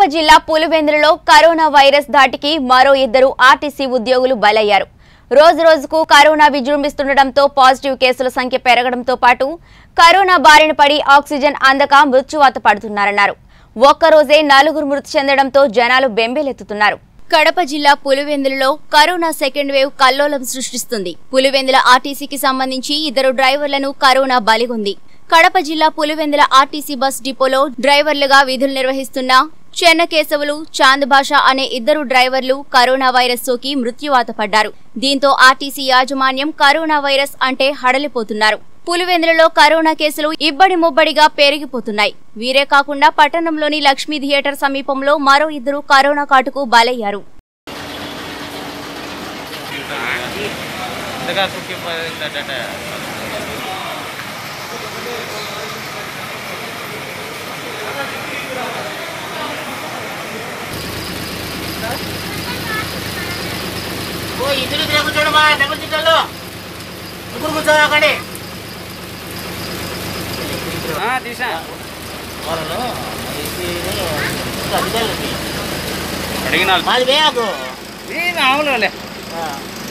జిల్లా పులివెందులలో corona virus ధాటికి మరో ఇద్దరు ఆర్టీసీ ఉద్యోగులు బలయ్యారు రోజు రోజుకు కరోనా విజృంభిస్తుండటంతో పాజిటివ్ కేసుల సంఖ్య పెరగడంతో పాటు కరోనా బారిన పడి ఆక్సిజన్ అందక మృత్యువాత పడుతున్నారన్నారు ఒక్కరోజే నలుగురు మృతి చెందడంతో జనాలు బెంబేలెత్తుతున్నారు కడప జిల్లా పులివెందులలో కరోనా సెకండ్ వేవ్ కల్లోలం సృష్టిస్తుంది పులివెందుల ఆర్టీసీకి సంబంధించి ఇద్దరు డ్రైవర్లను కరోనా బలిగొంది కడప జిల్లా పులివెందుల ఆర్టీసీ బస్ డిపోలో డ్రైవర్లుగా విధులు నిర్వహిస్తున్న చెన్నకేశవులు చాంద్ భాష అనే ఇద్దరు డ్రైవర్లు కరోనా వైరస్ సోకి మృత్యువాత పడ్డారు దీంతో ఆర్టీసీ యాజమాన్యం కరోనా వైరస్ అంటే హడలిపోతున్నారు పులివెందులలో కరోనా కేసులు ఇబ్బడి ముబ్బడిగా పెరిగిపోతున్నాయి వీరే కాకుండా పట్టణంలోని లక్ష్మీ థియేటర్ సమీపంలో మరో ఇద్దరు కరోనా కాటుకు బలయ్యారు ఇంతగా కుక్కి పడిందట ఓ ఇద్దరు ఇద్దరు కూర్చోడమా డబ్బులు తిట్టాలు ముగ్గురు కూర్చోకండి తీసా వాళ్ళను ఇది అధికారులు అడిగిన మాది వేయకు మామూలులే